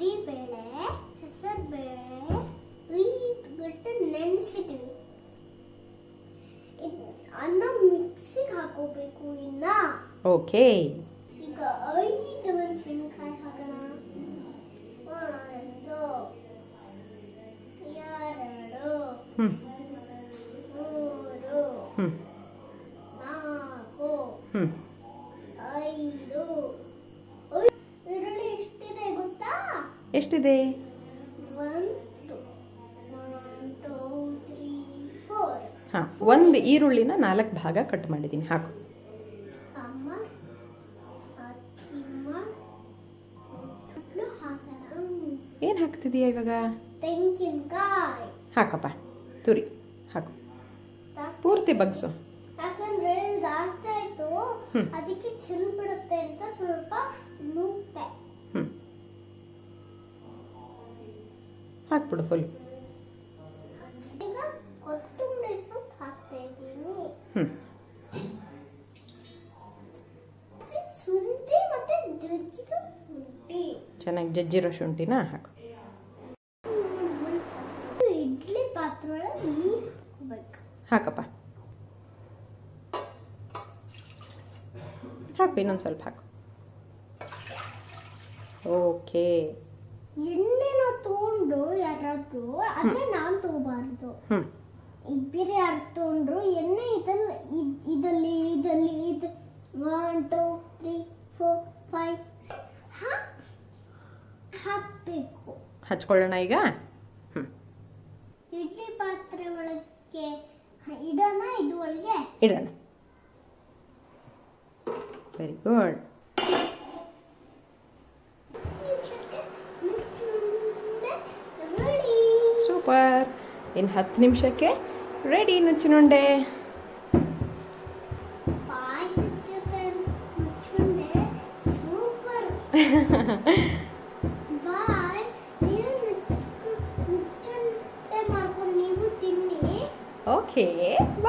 ತೊಗರಿ ಬೇಳೆ ಹೆಸರು ಬೇಳೆ ಇಟ್ಬಿಟ್ಟು ನೆನೆಸಿದ್ದೀನಿ ಅನ್ನ ಮಿಕ್ಸಿಗೆ ಹಾಕೋಬೇಕು ಇನ್ನ ಓಕೆ ಈಗ ಐದು ಮೆಣಸಿನ್ಕಾಯಿ ಹಾಕೋಣ ಒಂದು ಎರಡು ಹ್ಞೂ ಮೂರು ಹ್ಞೂ ನಾಲ್ಕು ಹ್ಞೂ ಐದು ಉಯ್, ಈರುಳ್ಳಿ ಎಷ್ಟಿದೆ ಗೊತ್ತಾ ಎಷ್ಟಿದೆ one two one two three four ಹಾಂ ಒಂದು ಈರುಳ್ಳಿನ ನಾಲ್ಕು ಭಾಗ ಕಟ್ ಮಾಡಿದ್ದೀನಿ ಹಾಕು ಅಮ್ಮ ಅತ್ತಿಮ್ಮ ಮಕ್ಕಳು ಹಾಕೋಣ ಏನು ಹಾಕ್ತಿದೀಯ ಇವಾಗ ತೆಂಗಿನಕಾಯಿ ಹಾಕಪ್ಪ ತುರಿ ಹಾಕು ಜಾಸ್ತಿ- ಪೂರ್ತಿ ಬಗ್ಸು ಯಾಕಂದ್ರೆ ಜಾಸ್ತಿ ಆಯ್ತು ಹ್ಮ್. ಅದಕ್ಕೆ ಚಿಲ್ ಬಿಡುತ್ತೆ ಅಂತ ಸ್ವಲ್ಪ ನುಗ್ತೆ ಹ್ಞೂ ಹಾಕ್ಬಿಡು ಫುಲ್ ಈಗ ಕೊತ್ತಂಬರಿ ಸೊಪ್ಪು ಹಾಕ್ತಾ ಇದ್ದೀನಿ ಹ್ಞೂ ಶುಂಠಿ ಮತ್ತೆ ಜಜ್ಜಿದ ಶುಂಠಿ ಚೆನ್ನಾಗಿ ಜಜ್ಜಿರೋ ಶುಂಠಿನ ಹಾಕು ಇಡ್ಲಿ ಪಾತ್ರೆ ಒಳಗೆ ನೀರು ಹಾಕ್ಬೇಕು ಹಾಕಪ್ಪ ಹಾಕು ಇನ್ನೊಂದು ಸ್ವಲ್ಪ ಹಾಕು ಓಕೆ ಎಣ್ಣೆನ ತಗೊಂಡು ಯಾರಾದ್ರೂ ಆದ್ರೆ ನಾನ್ ತಗೋಬಾರ್ದು ಹ್ಞೂ ಇಬ್ಬರು ಯಾರು ತಗೊಂಡ್ರು ಎಣ್ಣೆ ಇದಲ್ಲಿ ಇದ್- ಇದಲ್ಲಿ ಇದಲ್ಲಿ ಇದು one two three four five ಹಾಕ್ಬೇಕು ಹಚ್ಕೊಳ್ಳೋಣ ಈಗ ಹ್ಞೂ ಇಡ್ಲಿ ಪಾತ್ರೆ ಒಳಗೆ ಇಡೋಣ ಇದು ಒಳಗೆ ಇಡೋಣ ವೆರಿ ಗುಡ್ ರೆಡಿ ಸೂಪರ್ ಇನ್ನು ಹತ್ತು ನಿಮಿಷಕ್ಕೆ ರೆಡಿ ನುಚ್ಚಿನುಂಡೆ ಪಾಯಸದ ಜೊತೆ ಮುಚ್ಚುಂಡೆ ಸೂಪರ್ ಬಾಯ್ ನೀವು ಮುಚ್ಚುಂಡೆ ಮಾಡ್ಕೊಂಡು ನೀವು ತಿನ್ನಿ ಓಕೆ